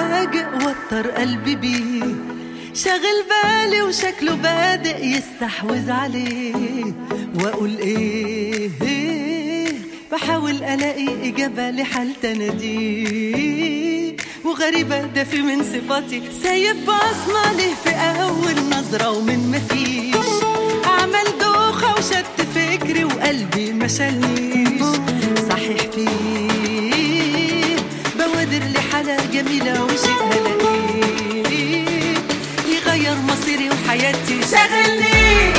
حاجة وتر قلبي بيه شاغل بالي وشكله بادئ يستحوذ عليه واقول ايه, إيه بحاول الاقي اجابة لحالة اناديه وغريبة ده في من صفاتي سايب بصمة ليه في اول نظرة ومن مفيش عمل دوخة وشت فكري وقلبي ما شالنيش صحيح فيه بوادر لحالة جميلة وشيء هلاقيه يغير مصيري وحياتي شغلني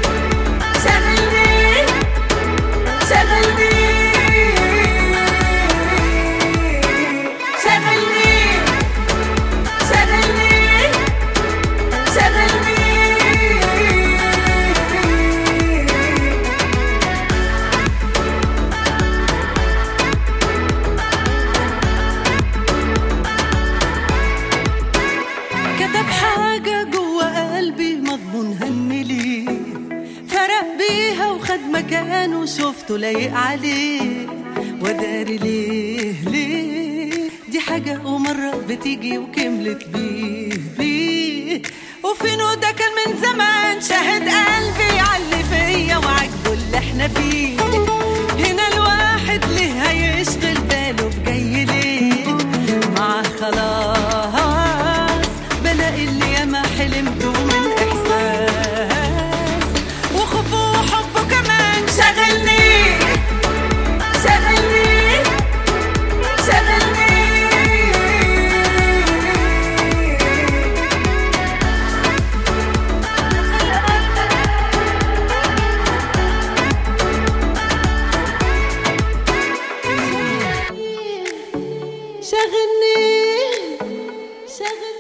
شغلني شغلني شغلني شغلني شغلني كتب حاجة جوا قلبي مضمون هملي فرق بيها وخد مكانه شفته لايق عليه وداري ليه ليه دي حاجة ومرة بتيجي وكملت بيه بيه وفينه ده كان من زمان شاهد قلبي علي فيا وعجبه اللي احنا فيه هنا الواحد ليه هيشغل باله بجاي ليه مع خلاص بلاقي اللي ياما حلمته من احساس وخوفه وحبه كمان شغلني شغلني شغلني شغلني شغلني